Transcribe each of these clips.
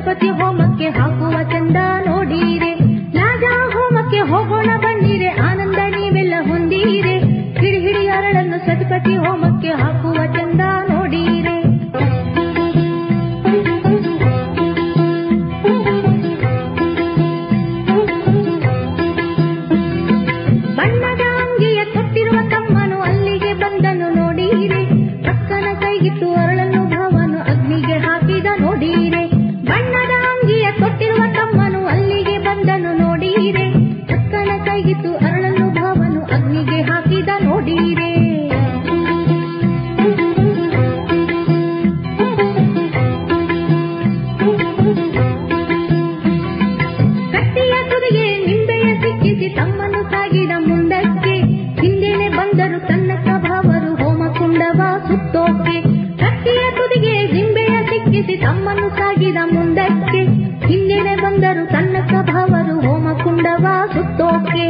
ಸತಿಪತಿ ಹೋಮಕ್ಕೆ ಹಾಕುವ ಚಂದ ನೋಡೀರೆ ರಾಜ ಹೋಮಕ್ಕೆ ಹೋಗೋಣ ಬನ್ನಿರೆ ಆನಂದ ನೀವೆಲ್ಲ ಹೊಂದೀರೆ ಹಿಡಿ ಹಿಡಿ ಅರಳನ್ನು ಸತಿಪತಿ ಹೋಮಕ್ಕೆ ಹಾಕುವ ಚಂದ ನೋಡೀರೆ ಬಣ್ಣದ ಅಂಗಿಯ ತೊಟ್ಟಿರುವ ತಮ್ಮನು ಅಲ್ಲಿಗೆ ಬಂದನು ನೋಡೀರೆ ಅಕ್ಕನ ಕೈಗಿತ್ತು ಅರಳನ್ನು ಭಾವನು ಅಗ್ನಿಗೆ ಹಾಕಿದ ನೋಡೀರೆ ಬಣ್ಣದ ಅಂಗಿಯ ತೊಟ್ಟಿರುವ ತಮ್ಮನು ಅಲ್ಲಿಗೆ ಬಂದನು ನೋಡೀರೆ ಅಕ್ಕನ ಕೈಗಿತ್ತು ಅರಳನ್ನು ಭಾವನು ಅಗ್ನಿಗೆ ಹಾಕಿದ ನೋಡೀರೆ ಕಟ್ಟಿಯ ತುದಿಗೆ ನಿಂಬೆಯ ಸಿಕ್ಕಿಸಿ ತಮ್ಮನ್ನು ಸಾಗಿದ ಮುಂದಕ್ಕೆ ಹಿಂದೆನೆ ಬಂದರು ತನ್ನ ಸ್ವಭಾವರು ಹೋಮ ಕುಂಡವ ಸುತ್ತೋಕೆ ಕಟ್ಟಿಯ ತುದಿಗೆ ನಿಂಬೆಯ ಸಿಕ್ಕಿಸಿ ತಮ್ಮನ್ನು ಸಾಗಿದ ಮುಂದಕ್ಕೆ ಹಿಂದೆನೆ ಬಂದರು ತನ್ನ ಸ್ವಭಾವರು ಹೋಮ ಕುಂಡವ ಸುತ್ತೋಕೆ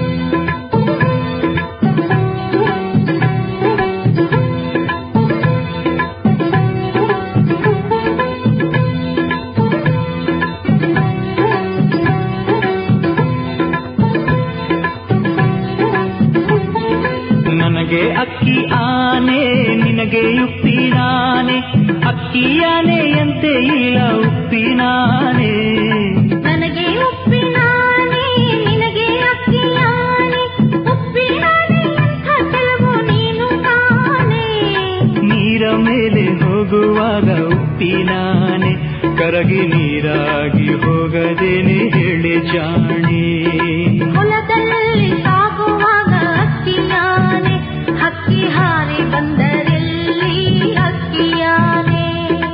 ನನಗೆ ಅಕ್ಕಿ ಆನೆ ನಿನಗೆ ಉಪ್ಪಿನಾನೆ ಅಕ್ಕಿಯಾನೆಯಂತೆ ಇಲ್ಲ ಉಪ್ಪಿನಾನೆ ನನಗೆ ಉಪ್ಪಿನಾನೆ ನಿನಗೆ ಅಕ್ಕಿಯಾನೆ ಉಪ್ಪಿನಾನೆ ಎಂಥ ಕೆಲವು ನೀನು ತಾನೆ ನೀರ ಮೇಲೆ ಹೋಗುವಾಗ ಉಪ್ಪಿನಾನೆ ಕರಗಿ ನೀರಾಗಿ ಹೋಗದೇನೆ ಹೇಳಿ ಜಾಣೆ ಹೊಲದಲ್ಲಿ ಸಾಗುವಾಗ ಅಕ್ಕಿಯಾನೆ ಹಕ್ಕಿ ಹಾರಿ ಬಂದರೆಲ್ಲಿ ಅಕ್ಕಿಯಾನೆ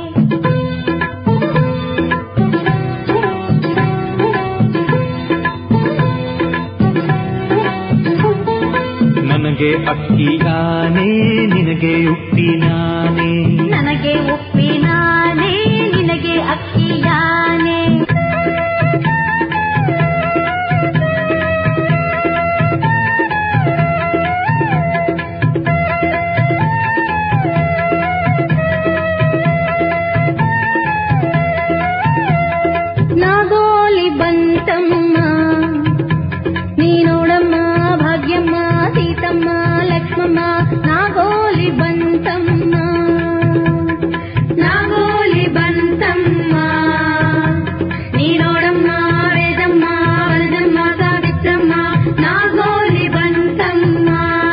ನನಗೆ ಅಕ್ಕಿಯಾನೆ ನಿನಗೆ ಉಪ್ಪಿನಾನೆ ನನಗೆ ಉಪ್ಪಿನಾನೆ ನಿನಗೆ ಅಕ್ಕಿಯಾನೆ ನಾಗೋಲಿ ಬಂತಮ್ಮ ನೀನೋಡಮ್ಮ ಭಾಗ್ಯಮ್ಮ ಸೀತಮ್ಮ ಲಕ್ಷ್ಮಮ್ಮ ನಾಗೋಲಿ ಬಂತಮ್ಮ ನಾಗೋಲಿ ಬಂತಮ್ಮ ನೀನೋಡಮ್ಮ ವೇದಮ್ಮ ವರದಮ್ಮ ಸಾವಿತ್ರಮ್ಮ ನಾಗೋಲಿ ಬಂತಮ್ಮ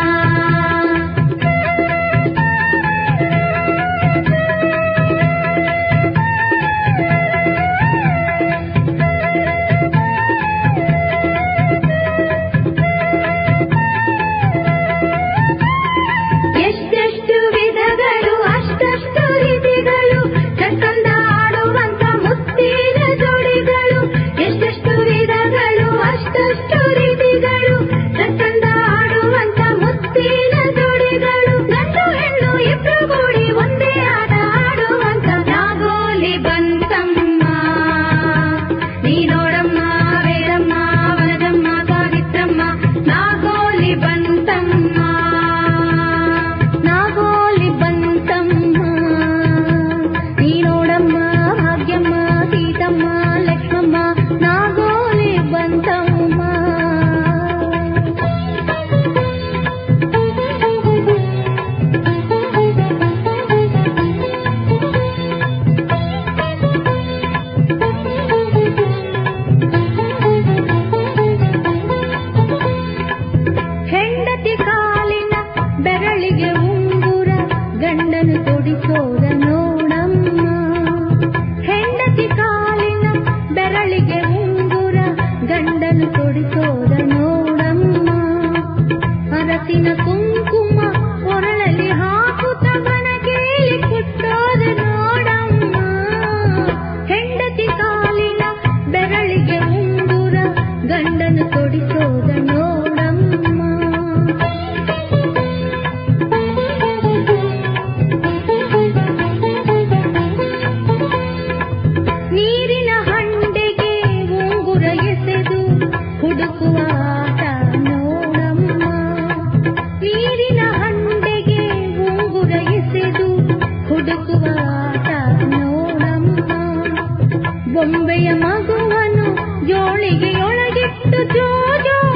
ಎಷ್ಟೆಷ್ಟು ವಿಧಗಳು ಅಷ್ಟಷ್ಟು ರೀತಿಗಳು ಚಕ್ಕಂದ ಆಡುವಂತ ಮುತ್ತಿನ ಜೋಡಿಗಳು ಎಷ್ಟೆಷ್ಟು ವಿಧಗಳು ಅಷ್ಟಷ್ಟು ರೀತಿಗಳು ಚಕ್ಕಂದ ಆಡುವಂತ ಮುತ್ತಿನ ಜೋಡಿಗಳು ಗಂಡು ಹೆಣ್ಣು ಇಬ್ರು ಕೂಡಿ ಒಂದೇ ಆಟ ಆಡುವಂತ ನಾಗೋಲಿ ಬಂತಮ್ಮ ನೀನೋಡಮ್ಮ ವೇರಮ್ಮ ವನದಮ್ಮ ಸಾವಿತ್ರಮ್ಮ ನಾಗೋಲಿ ಬಂತಮ್ಮ ನಾಗೋಲಿ ಬಂತಮ್ಮ ನೀನೋಡಮ್ಮ ಭಾಗ್ಯಮ್ಮ ಸೀತಮ್ಮ ಲಕ್ಷ್ಮಮ್ಮ ನಾಗೋಲಿ ಬಂತಮ್ಮ ಹೆಂಡತಿ ಕಾಲಿನ ಬೆರಳಿಗೆ ಉಂಗುರ ಗಂಡನು ತೊಡಿಸೋದ ನೋಡಮ್ಮ ಹೆಂಡತಿ ಕಾಲಿನ ಬೆರಳಿಗೆ ಉಂಗುರ ಗಂಡನು ತೊಡಿಸೋದ ನೋಡಮ್ಮ ಅರಸಿನ ಕುಂಕುಮ ಕೊರಳಲ್ಲಿ ಹಾಕುತ್ತವನ ಕೇಳಿ ಕುಟ್ಟೋದ ನೋಡಮ್ಮ ಹೆಂಡತಿ ಕಾಲಿನ ಬೆರಳಿಗೆ ಉಂಗುರ ಗಂಡನು ತೊಡಿಸೋದ ನೋಡಮ್ಮ ನೀರಿನ ಹಂಡೆಗೆ ಉಂಗುರ ಎಸೆದು ಹುಡುಕುವ ಆಟ ನೋಡಮ್ಮ ನೀರಿನ ಹಂಡೆಗೆ ಉಂಗುರ ಎಸೆದು ಹುಡುಕುವ ಆಟ ನೋಡಮ್ಮ ಬೊಂಬೆಯ ಮಗುವನು ಜೋಳಿಗೆಯೊಳಗಿಟ್ಟು ಜೋ ಜೋ